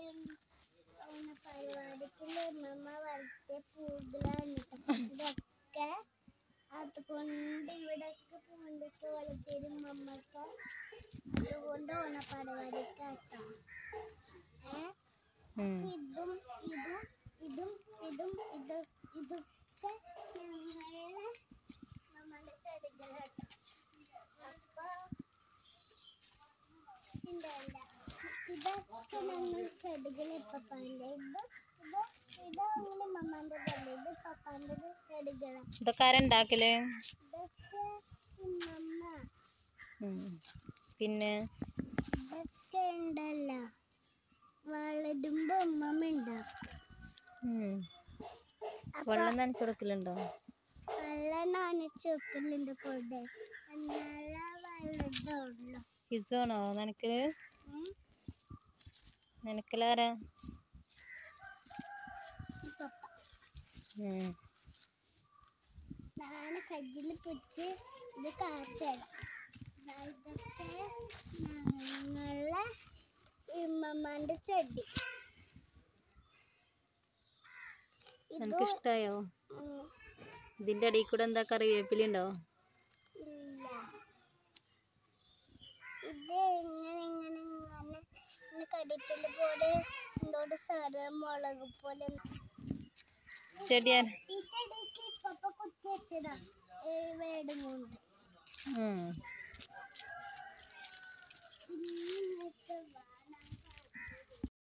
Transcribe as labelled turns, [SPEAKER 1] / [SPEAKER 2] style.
[SPEAKER 1] ഓണ പരിപാടിക്കുള്ള ഉമ്മ വളർത്തിയ പൂകളാണ് ട്ടോ. ഇതൊക്കെ അതുകൊണ്ട് ഇവിടൊക്കെ പൂണ്ടിട്ട് വളർത്തിയത് ഉമ്മമ്മക്ക് അതുകൊണ്ട് ഓണ പരിപാടിക്കാട്ടോ ഏ
[SPEAKER 2] ഉം.
[SPEAKER 1] ഇതും ഇതും ഇതും ഇതും ഇത് ഇതൊക്കെ ഞങ്ങളെ നമ്മുടെ ചെടികളാട്ടോ അപ്പൊ ഇണ്ടല്ല ഇതൊക്കെ ഞങ്ങൾ ചെടികൾ പപ്പാന്റെ ഇത് ഇത് ഇത് അങ്ങനെ മമ്മാന്റെ ചെടി ഇത് പപ്പാന്റെ ചെടികളാണ്
[SPEAKER 2] ഇതൊക്കെ ആരുണ്ടാക്കല്
[SPEAKER 1] ഇതൊക്കെ ഉമ്മമ്മ
[SPEAKER 2] ഉം. പിന്നെ
[SPEAKER 1] ഇതൊക്കെ ഉണ്ടല്ലോ വളരുമ്പോ ഉമ്മമ്മ ഉണ്ടാക്കും
[SPEAKER 2] ഉം.
[SPEAKER 1] അപ്പൊ
[SPEAKER 2] വെള്ളം നനച്ചു കൊടുക്കലുണ്ടോ
[SPEAKER 1] വെള്ളം നനച്ച് വെക്കലുണ്ട് കൂടെ എന്നാലേ വലുതുള്ളൂ
[SPEAKER 2] ഇസാണോ നനക്കല്
[SPEAKER 1] ഉം.
[SPEAKER 2] നനക്കലാരാ
[SPEAKER 1] ഈ പപ്പ
[SPEAKER 2] ഉം.
[SPEAKER 1] ഞാൻ കയ്യിൽ പിടിച്ച് ഇത് കാച്ചരാം ഇതൊക്കെ ഞങ്ങളെ ഇമ്മമ്മന്റെ ചെടി ഇത്
[SPEAKER 2] നിനക്ക് ഇഷ്ടായോ
[SPEAKER 1] ഉം,
[SPEAKER 2] ഇതിന്റെ അടിയിൽ കൂടെ എന്താ കറിവേപ്പില ഉണ്ടോ
[SPEAKER 1] ഇല്ല ഇത് ഇങ്ങനെ ഇങ്ങനെ ഇങ്ങനെ ഇങ്ങനെ കടിപ്പില് പോലെ എന്തോട് സാധനം മുളക് പോലെ
[SPEAKER 2] ചെടിയാ
[SPEAKER 1] ഈ ചെടിക്ക് ഇപ്പൊ കുത്തി വെച്ചതാ ഈ വേടും കൊണ്ട്
[SPEAKER 2] ഉം.
[SPEAKER 1] ഇങ്ങനത്തെ